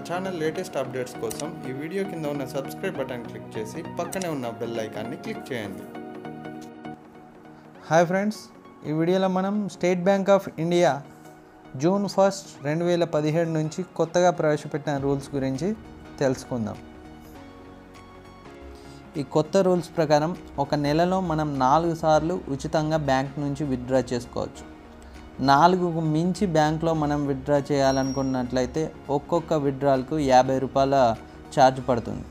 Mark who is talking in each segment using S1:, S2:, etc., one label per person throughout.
S1: channel latest updates కోసం ఈ video కింద ఉన్న సబ్స్క్రైబ్ బటన్ క్లిక్ చేసి పక్కనే ఉన్న బెల్ ఐకాన్ని క్లిక్ చేయండి
S2: హాయ్ ఫ్రెండ్స్ ఈ వీడియోలో మనం State Bank of India June first రెండు వేల పదిహేడు నుంచి కొత్తగా ప్రవేశపెట్టిన రూల్స్ గురించి తెలుసుకుందాం ఈ కొత్త రూల్స్ ప్రకారం ఒక నెలలో మనం నాలుగు సార్లు ఉచితంగా బ్యాంక్ నుంచి విత్డ్రా చేసుకోవచ్చు నాలుగు మించి బ్యాంక్లో మనం విత్డ్రా చేయాలనుకున్నట్లయితే ఒక్కొక్క విత్డ్రాల్కు యాభై రూపాయల ఛార్జ్ పడుతుంది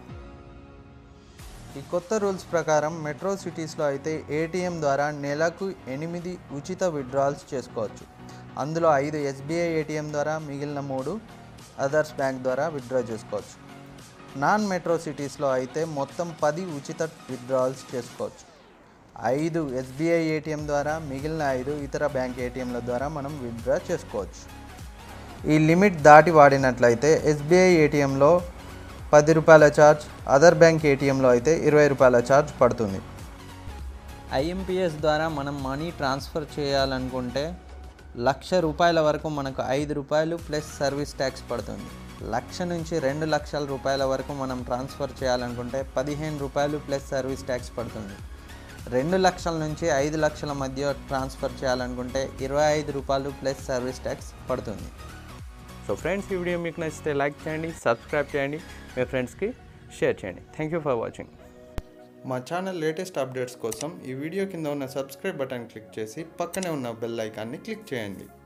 S2: ఈ కొత్త రూల్స్ ప్రకారం మెట్రో సిటీస్లో అయితే ఏటీఎం ద్వారా నెలకు ఎనిమిది ఉచిత విత్డ్రాల్స్ చేసుకోవచ్చు అందులో ఐదు ఎస్బీఐ ఏటీఎం ద్వారా మిగిలిన మూడు అదర్స్ బ్యాంక్ ద్వారా విత్డ్రా చేసుకోవచ్చు నాన్ మెట్రో సిటీస్లో అయితే మొత్తం పది ఉచిత విత్డ్రాల్స్ చేసుకోవచ్చు ఐదు ఎస్బీఐ ఏటీఎం ద్వారా మిగిలిన ఐదు ఇతర బ్యాంక్ ఏటీఎంల ద్వారా మనం విత్డ్రా చేసుకోవచ్చు ఈ లిమిట్ దాటి వాడినట్లయితే ఎస్బీఐ ఏటీఎంలో పది రూపాయల ఛార్జ్ అదర్ బ్యాంక్ ఏటీఎంలో అయితే ఇరవై రూపాయల ఛార్జ్ పడుతుంది ఐఎంపిఎస్ ద్వారా మనం మనీ ట్రాన్స్ఫర్ చేయాలనుకుంటే లక్ష రూపాయల వరకు మనకు ఐదు రూపాయలు ప్లస్ సర్వీస్ ట్యాక్స్ పడుతుంది లక్ష నుంచి రెండు లక్షల రూపాయల వరకు మనం ట్రాన్స్ఫర్ చేయాలనుకుంటే పదిహేను రూపాయలు ప్లస్ సర్వీస్ ట్యాక్స్ పడుతుంది రెండు లక్షల నుంచి ఐదు లక్షల మధ్య ట్రాన్స్ఫర్ చేయాలనుకుంటే ఇరవై ఐదు రూపాయలు ప్లస్ సర్వీస్ ట్యాక్స్ పడుతుంది
S1: సో ఫ్రెండ్స్ ఈ వీడియో మీకు నచ్చితే లైక్ చేయండి సబ్స్క్రైబ్ చేయండి మీ ఫ్రెండ్స్కి షేర్ చేయండి థ్యాంక్ యూ ఫర్ వాచింగ్ మా ఛానల్ లేటెస్ట్ అప్డేట్స్ కోసం ఈ వీడియో కింద ఉన్న సబ్స్క్రైబ్ బటన్ క్లిక్ చేసి పక్కనే ఉన్న బెల్ ఐకాన్ని క్లిక్ చేయండి